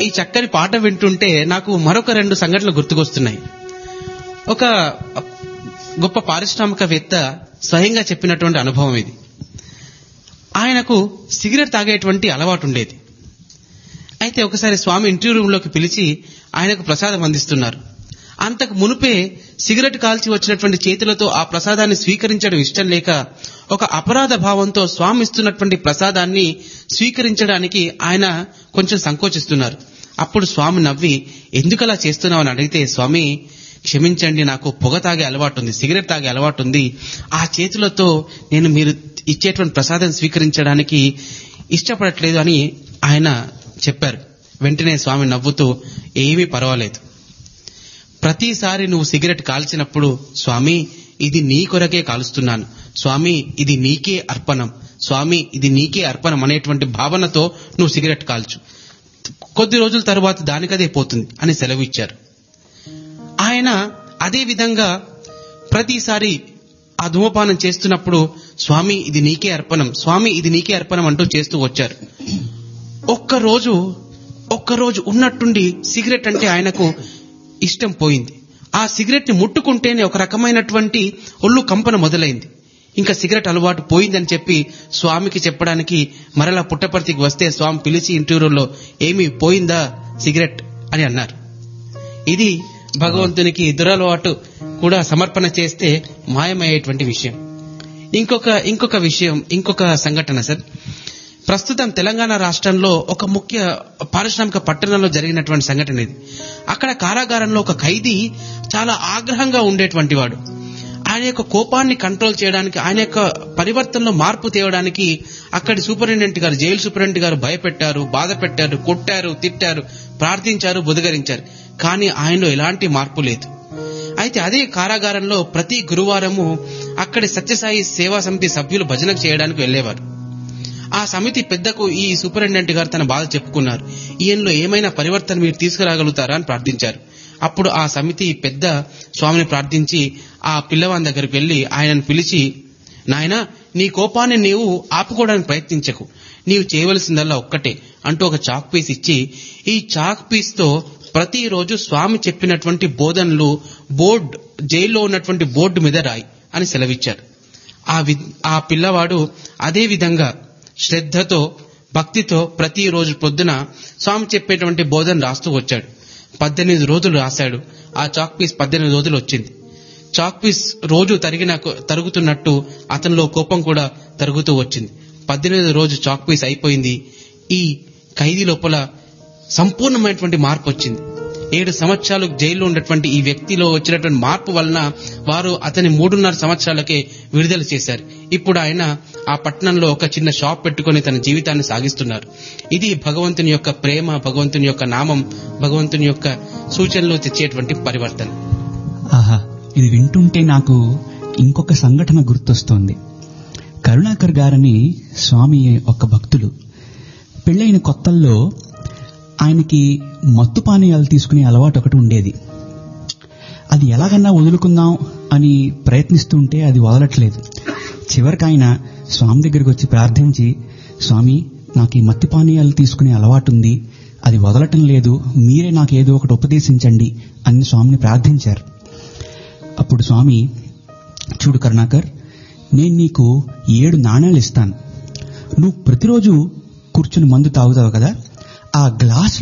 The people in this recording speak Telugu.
ఈ చక్కని పాట వింటుంటే నాకు మరొక రెండు సంఘటనలు గుర్తుకొస్తున్నాయి ఒక గొప్ప పారిశ్రామికవేత్త స్వయంగా చెప్పినటువంటి అనుభవం ఇది ఆయనకు సిగరెట్ తాగేటువంటి అలవాటు ఉండేది అయితే ఒకసారి స్వామి ఇంటర్వ్యూ రూమ్లోకి పిలిచి ఆయనకు ప్రసాదం అందిస్తున్నారు అంతకు మునుపే సిగరెట్ కాల్చి వచ్చినటువంటి చేతులతో ఆ ప్రసాదాన్ని స్వీకరించడం ఇష్టం లేక ఒక అపరాధ భావంతో స్వామి ఇస్తున్నటువంటి ప్రసాదాన్ని స్వీకరించడానికి ఆయన కొంచెం సంకోచిస్తున్నారు అప్పుడు స్వామి నవ్వి ఎందుకలా చేస్తున్నావని అడిగితే స్వామి క్షమించండి నాకు పొగ తాగే అలవాటు ఉంది సిగరెట్ తాగే అలవాటు ఉంది ఆ చేతులతో నేను మీరు ఇచ్చేటువంటి ప్రసాదం స్వీకరించడానికి ఇష్టపడట్లేదు అని ఆయన చెప్పారు వెంటనే స్వామి నవ్వుతూ ఏమీ పర్వాలేదు ప్రతిసారి నువ్వు సిగరెట్ కాల్చినప్పుడు స్వామి ఇది నీ కొరకే కాలుస్తున్నాను స్వామి ఇది నీకే అర్పణం స్వామి ఇది నీకే అర్పణం అనేటువంటి భావనతో నువ్వు సిగరెట్ కాల్చు కొద్ది రోజుల తరువాత దానికదే పోతుంది అని సెలవు ఇచ్చారు ఆయన అదే విధంగా ప్రతిసారి ఆ ధూమపానం చేస్తున్నప్పుడు స్వామి ఇది నీకే అర్పణం స్వామి ఇది నీకే అర్పణం అంటూ చేస్తూ వచ్చారు ఒక్కరోజు ఒక్కరోజు ఉన్నట్టుండి సిగరెట్ అంటే ఆయనకు ఇష్టం పోయింది ఆ సిగరెట్ ని ముట్టుకుంటేనే ఒక రకమైనటువంటి ఒళ్ళు కంపన మొదలైంది ఇంకా సిగరెట్ అలవాటు పోయిందని చెప్పి స్వామికి చెప్పడానికి మరలా పుట్టపర్తికి వస్తే స్వామి పిలిచి ఇంటర్వ్యూలో ఏమి పోయిందా సిగరెట్ అని అన్నారు ఇది భగవంతునికి దురలవాటు కూడా సమర్పణ చేస్తే మాయమయ్యేటువంటి విషయం ఇంకొక ఇంకొక విషయం ఇంకొక సంఘటన సార్ ప్రస్తుతం తెలంగాణ రాష్ట్రంలో ఒక ముఖ్య పారిశ్రామిక పట్టణంలో జరిగినటువంటి సంఘటన ఇది అక్కడ కారాగారంలో ఒక ఖైదీ చాలా ఆగ్రహంగా ఉండేటువంటి వాడు ఆయన యొక్క కోపాన్ని కంట్రోల్ చేయడానికి ఆయన యొక్క పరివర్తనలో మార్పు తేవడానికి అక్కడి సూపరింటెండెంట్ గారు జైలు సూపరింటెండెంట్ గారు భయపెట్టారు బాధ పెట్టారు కొట్టారు తిట్టారు ప్రార్థించారు బుదగరించారు కానీ ఆయనలో ఎలాంటి మార్పు లేదు అయితే అదే కారాగారంలో ప్రతి గురువారము అక్కడి సత్యసాయి సేవా సమితి సభ్యులు భజనకు చేయడానికి వెళ్లేవారు ఆ సమితి పెద్దకు ఈ సూపరింటెండెంట్ గారు తన బాధ చెప్పుకున్నారు ఈయనలో ఏమైనా పరివర్తన మీరు తీసుకురాగలుగుతారా అని ప్రార్థించారు అప్పుడు ఆ సమితి పెద్ద స్వామిని ప్రార్థించి ఆ పిల్లవాని దగ్గరికి వెళ్లి ఆయనను పిలిచి నాయన నీ కోపాన్ని నీవు ఆపుకోవడానికి ప్రయత్నించకు నీవు చేయవలసిందల్లా ఒక్కటే అంటూ ఒక చాక్ పీస్ ఇచ్చి ఈ చాక్ పీస్ తో ప్రతిరోజు స్వామి చెప్పినటువంటి బోధనలు బోర్డ్ జైల్లో ఉన్నటువంటి బోర్డు మీద రాయి అని సెలవిచ్చారు ఆ వి ఆ పిల్లవాడు అదే విధంగా శ్రద్ధతో భక్తితో ప్రతిరోజు పొద్దున స్వామి చెప్పేటువంటి బోధన రాస్తూ వచ్చాడు పద్దెనిమిది రోజులు రాశాడు ఆ చాక్ పీస్ పద్దెనిమిది రోజులు వచ్చింది చాక్ పీస్ రోజు తరిగిన తరుగుతున్నట్టు అతనిలో కోపం కూడా తరుగుతూ వచ్చింది పద్దెనిమిది రోజు చాక్ పీస్ అయిపోయింది ఈ ఖైదీ లోపల సంపూర్ణమైనటువంటి మార్పు వచ్చింది ఏడు సంవత్సరాలు జైల్లో ఉన్నటువంటి ఈ వ్యక్తిలో వచ్చినటువంటి మార్పు వలన వారు అతని మూడున్నర సంవత్సరాలకే విడుదల చేశారు ఇప్పుడు ఆయన ఆ పట్టణంలో ఒక చిన్న షాప్ పెట్టుకుని తన జీవితాన్ని సాగిస్తున్నారు ఇది భగవంతుని యొక్క ప్రేమ భగవంతుని యొక్క నామం భగవంతుని యొక్క సూచనలు తెచ్చేటువంటి పరివర్తన ఆహా ఇది వింటుంటే నాకు ఇంకొక సంఘటన గుర్తొస్తోంది కరుణాకర్ గారని స్వామి ఒక భక్తులు పెళ్ళైన కొత్తల్లో ఆయనకి మత్తు పానీయాలు తీసుకునే అలవాటు ఒకటి ఉండేది అది ఎలాగన్నా వదులుకుందాం అని ప్రయత్నిస్తుంటే అది వదలట్లేదు చివరికి ఆయన స్వామి దగ్గరికి వచ్చి ప్రార్థించి స్వామి నాకు ఈ మత్తి పానీయాలు తీసుకునే అలవాటు ఉంది అది వదలటం లేదు మీరే నాకు ఏదో ఒకటి ఉపదేశించండి అని స్వామిని ప్రార్థించారు అప్పుడు స్వామి చూడు కరుణాకర్ నేను నీకు ఏడు నాణ్యాలు ఇస్తాను నువ్వు ప్రతిరోజు కూర్చుని మందు తాగుతావు కదా ఆ గ్లాస్